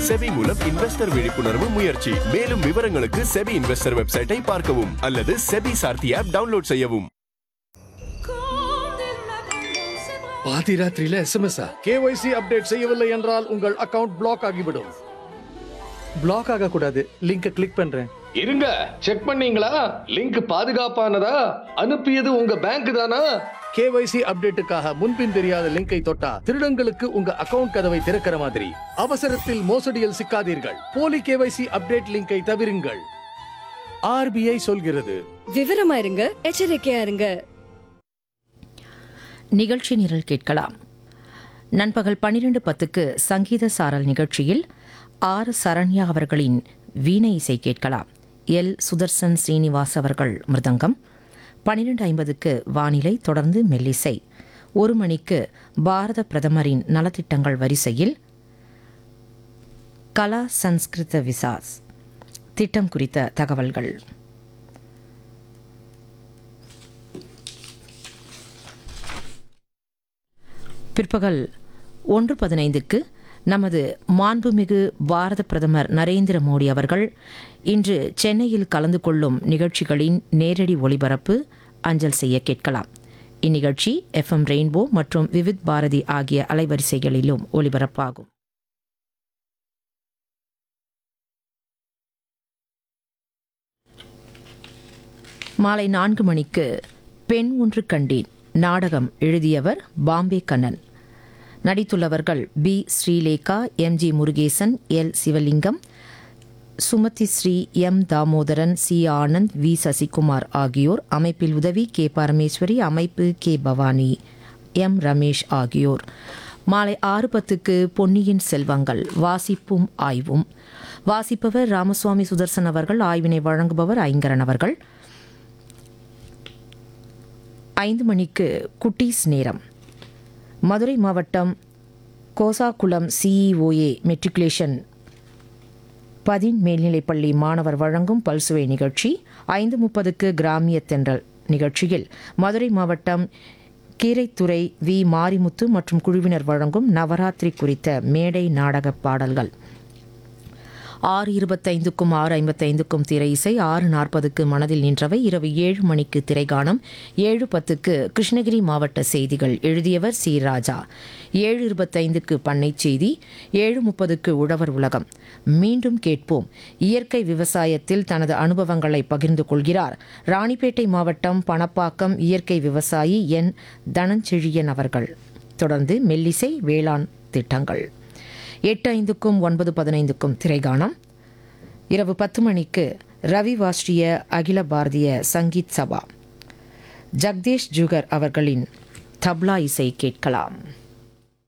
SEBI மூலம் investor விழிப்புணர்வு முயற்சி மேலும் விவரங்களுக்கு செபி இன்வெஸ்டர் வெப்சைட்டை பார்க்கவும் அல்லது செபி சார்த்தி ஆப் டவுன்லோட் செய்யவும் பாதி ராத்திரியில எஸ்எம்எஸ் கேஒய்சி அப்டேட் செய்யவில்லை என்றால் உங்கள் அக்கவுண்ட் பிளாக் ஆகிவிடும் பிளாக் ஆக கூடாது லிங்கை கிளிக் பண்றேன் இருங்க செக் பண்ணீங்களா லிங்க் பாதுகாப்பானதா அனுப்பியது உங்க பேங்க் தானா கேஒய்சி அப்டேட்டுக்காக முன்பின் தெரியாத லிங்கை தொட்டா திருடங்களுக்கு உங்க அக்கவுண்ட் கதவை திறக்கிற மாதிரி அவசரத்தில் மோசடியில் சிக்காதீர்கள் போலி கேஒய்சி அப்டேட் லிங்கை தவிருங்கள் ஆர்பிஐ சொல்கிறது விவரமா இருங்க எச்சரிக்கையா இருங்க நிகழ்ச்சி நிரல் கேட்கலாம் நண்பகல் பன்னிரண்டு பத்துக்கு சங்கீத சாரல் நிகழ்ச்சியில் ஆர் சரண்யா அவர்களின் வீணை இசை கேட்கலாம் எல் சுதர்சன் ஸ்ரீனிவாஸ் அவர்கள் மிருதங்கம் பன்னிரண்டு ஐம்பதுக்கு வானிலை தொடர்ந்து மெல்லிசை ஒரு மணிக்கு பாரத பிரதமரின் நலத்திட்டங்கள் வரிசையில் கலா சன்ஸ்கிருத விசாஸ் திட்டம் குறித்த தகவல்கள் பிற்பகல் ஒன்று பதினைந்துக்கு நமது மாண்புமிகு பாரத பிரதமர் நரேந்திர மோடி அவர்கள் இன்று சென்னையில் கலந்து கொள்ளும் நிகழ்ச்சிகளின் நேரடி ஒளிபரப்பு அஞ்சல் செய்ய கேட்கலாம் இந்நிகழ்ச்சி எஃப்எம் ரெயின்போ மற்றும் விவித் பாரதி ஆகிய அலைவரிசைகளிலும் ஒலிபரப்பாகும் மாலை நான்கு மணிக்கு பெண் ஒன்று கண்டேன் நாடகம் எழுதியவர் பாம்பே கண்ணன் நடித்துள்ளவர்கள் P Srilekha M G Murugesan L Sivalingam Sumathi Sri M Damodaran C Anand V Sasikumar ஆகியோர் அமைப்பில் உதவி கே பரமேஸ்வரி அமைப்பு கே பவானி எம் ரமேஷ் ஆகியோர் மாலை ஆறு பத்துக்கு பொன்னியின் செல்வங்கள் வாசிப்பும் ஆய்வும் வாசிப்பவர் ராமசுவாமி சுதர்சன் அவர்கள் ஆய்வினை வழங்குபவர் ஐங்கரன் அவர்கள் ஐந்து மணிக்கு குட்டீஸ் நேரம் மதுரை மாவட்டம் கோசாகுளம் சிஇஓஏ மெட்ரிகுலேஷன் பதின் மேல்நிலைப்பள்ளி மாணவர் வழங்கும் பல்சுவை நிகழ்ச்சி ஐந்து முப்பதுக்கு கிராமிய தென்றல் நிகழ்ச்சியில் மதுரை மாவட்டம் கீரைத்துறை வி மாரிமுத்து மற்றும் குழுவினர் வழங்கும் நவராத்திரி குறித்த மேடை நாடக பாடல்கள் ஆறு இருபத்தைந்துக்கும் ஆறு ஐம்பத்தைந்துக்கும் திரை இசை ஆறு நாற்பதுக்கு மனதில் நின்றவை இரவு ஏழு மணிக்கு திரைகாணம் ஏழு பத்துக்கு கிருஷ்ணகிரி மாவட்ட செய்திகள் எழுதியவர் சி ராஜா ஏழு இருபத்தைந்துக்கு பண்ணை செய்தி ஏழு முப்பதுக்கு உழவர் உலகம் மீண்டும் கேட்போம் இயற்கை விவசாயத்தில் தனது அனுபவங்களை பகிர்ந்து கொள்கிறார் ராணிப்பேட்டை மாவட்டம் பணப்பாக்கம் இயற்கை விவசாயி என் தனஞ்செழியன் அவர்கள் தொடர்ந்து மெல்லிசை வேளாண் திட்டங்கள் எட்டு ஐந்துக்கும் ஒன்பது பதினைந்துக்கும் திரைகாணம் இரவு பத்து மணிக்கு ரவி வாஸ்ரிய அகில பாரதிய சங்கீத் சபா ஜக்தேஷ் ஜுகர் அவர்களின் தப்லா இசை கேட்கலாம்